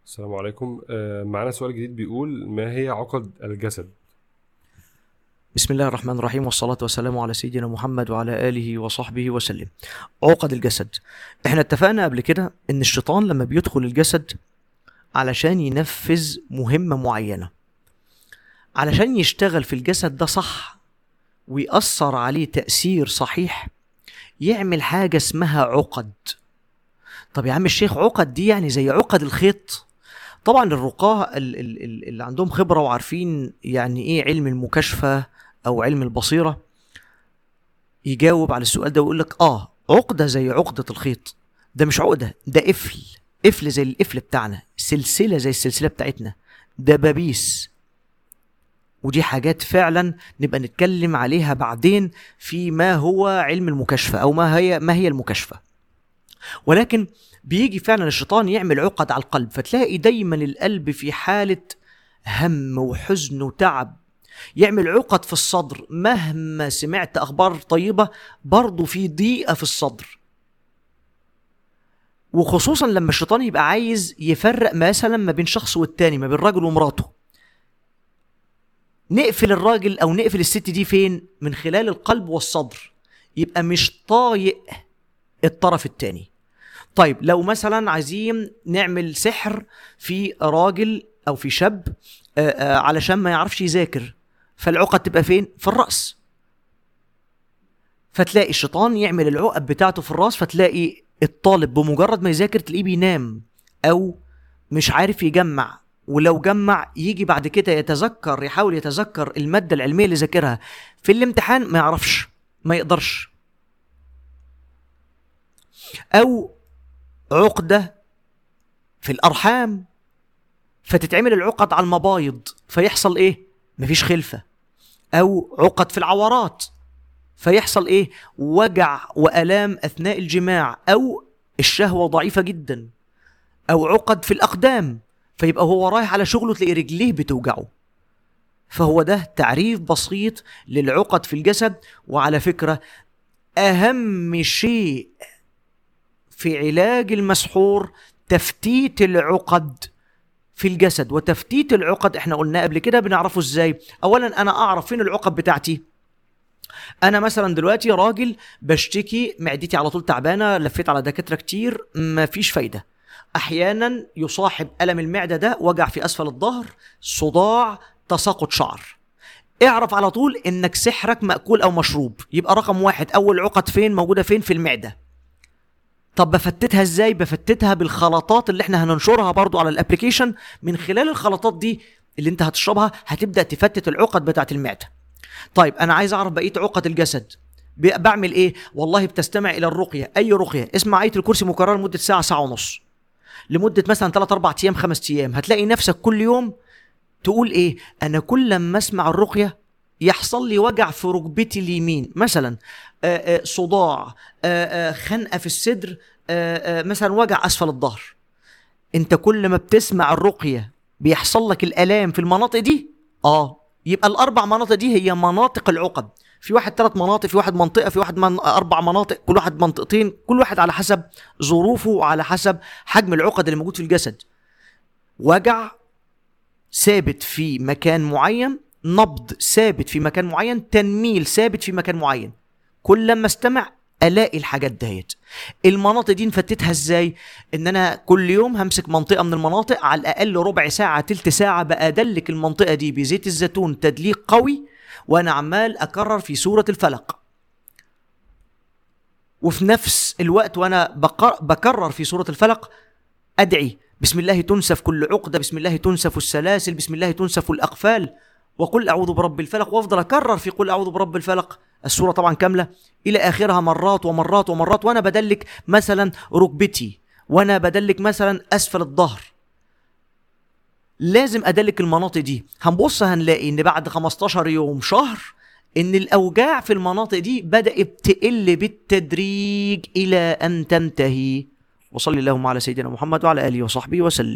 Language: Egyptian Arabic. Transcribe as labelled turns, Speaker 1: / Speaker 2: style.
Speaker 1: السلام عليكم آه، معانا سؤال جديد بيقول ما هي عقد الجسد
Speaker 2: بسم الله الرحمن الرحيم والصلاة والسلام على سيدنا محمد وعلى آله وصحبه وسلم عقد الجسد احنا اتفقنا قبل كده ان الشيطان لما بيدخل الجسد علشان ينفذ مهمة معينة علشان يشتغل في الجسد ده صح ويأثر عليه تأثير صحيح يعمل حاجة اسمها عقد طب يا عم الشيخ عقد دي يعني زي عقد الخيط طبعا الرقاة ال- ال- ال- اللي عندهم خبرة وعارفين يعني ايه علم المكاشفة او علم البصيرة يجاوب على السؤال ده ويقول لك اه عقدة زي عقدة الخيط ده مش عقدة ده قفل قفل زي القفل بتاعنا سلسلة زي السلسلة بتاعتنا دبابيس ودي حاجات فعلا نبقى نتكلم عليها بعدين في ما هو علم المكاشفة او ما هي ما هي المكاشفة ولكن بيجي فعلا الشيطان يعمل عقد على القلب فتلاقي دايما القلب في حالة هم وحزن وتعب يعمل عقد في الصدر مهما سمعت أخبار طيبة برضه في ضيقة في الصدر وخصوصا لما الشيطان يبقى عايز يفرق مثلا ما بين شخص والتاني ما بين راجل ومراته نقفل الراجل او نقفل الست دي فين من خلال القلب والصدر يبقى مش طايق الطرف التاني طيب لو مثلا عايزين نعمل سحر في راجل او في شاب آه، آه، علشان ما يعرفش يذاكر فالعقد تبقى فين في الراس فتلاقي الشيطان يعمل العقد بتاعته في الراس فتلاقي الطالب بمجرد ما يذاكر تلاقيه بينام او مش عارف يجمع ولو جمع يجي بعد كده يتذكر يحاول يتذكر المادة العلمية اللي ذاكرها في الامتحان ما يعرفش ما يقدرش او عقدة في الأرحام فتتعمل العقد على المبايض فيحصل إيه؟ مفيش خلفة أو عقد في العورات فيحصل إيه؟ وجع وألام أثناء الجماع أو الشهوة ضعيفة جدا أو عقد في الأقدام فيبقى هو رايح على شغله تلاقي رجليه بتوجعه فهو ده تعريف بسيط للعقد في الجسد وعلى فكرة أهم شيء في علاج المسحور تفتيت العقد في الجسد وتفتيت العقد احنا قلنا قبل كده بنعرفه ازاي اولا انا اعرف فين العقد بتاعتي انا مثلا دلوقتي راجل بشتكي معدتي على طول تعبانه لفيت على دكاتره كتير مفيش فايده احيانا يصاحب الم المعده ده وجع في اسفل الظهر صداع تساقط شعر اعرف على طول انك سحرك ماكول او مشروب يبقى رقم واحد اول عقد فين موجوده فين في المعده طب بفتتها ازاي بفتتها بالخلطات اللي احنا هننشرها برضو على الابليكيشن من خلال الخلطات دي اللي انت هتشربها هتبدا تفتت العقد بتاعت المعده طيب انا عايز اعرف بقيه عقد الجسد ب- بعمل ايه والله بتستمع الى الرقيه اي رقيه اسمع ايه الكرسي مكرر لمده ساعه ساعه ونص لمده مثلا 3 4 ايام 5 ايام هتلاقي نفسك كل يوم تقول ايه انا كل لما اسمع الرقيه يحصل لي وجع في ركبتي اليمين مثلا آه، آه، صداع آه، آه، خنقه في الصدر آه، آه، مثلا وجع اسفل الظهر انت كل ما بتسمع الرقيه بيحصل لك الالام في المناطق دي اه يبقى الاربع مناطق دي هي مناطق العقد في واحد ثلاث مناطق في واحد منطقه في واحد من اربع مناطق كل واحد منطقتين كل واحد على حسب ظروفه وعلى حسب حجم العقد اللي موجود في الجسد وجع ثابت في مكان معين نبض ثابت في مكان معين تنميل ثابت في مكان معين كل لما استمع الاقي الحاجات دهيت المناطق دي نفتتها ازاي ان انا كل يوم همسك منطقه من المناطق على الاقل ربع ساعه تلت ساعه بادلك المنطقه دي بزيت الزيتون تدليك قوي وانا عمال اكرر في سوره الفلق وفي نفس الوقت وانا بقر- بكرر في سوره الفلق ادعي بسم الله تنسف كل عقده بسم الله تنسف السلاسل بسم الله تنسف الاقفال وقل اعوذ برب الفلق وافضل اكرر في قل اعوذ برب الفلق السوره طبعا كامله الى اخرها مرات ومرات ومرات وانا بدلك مثلا ركبتي وانا بدلك مثلا اسفل الظهر لازم ادلك المناطق دي هنبص هنلاقي ان بعد 15 يوم شهر ان الاوجاع في المناطق دي بدات تقل بالتدريج الى ان تنتهي وصلي اللهم على سيدنا محمد وعلى اله وصحبه وسلم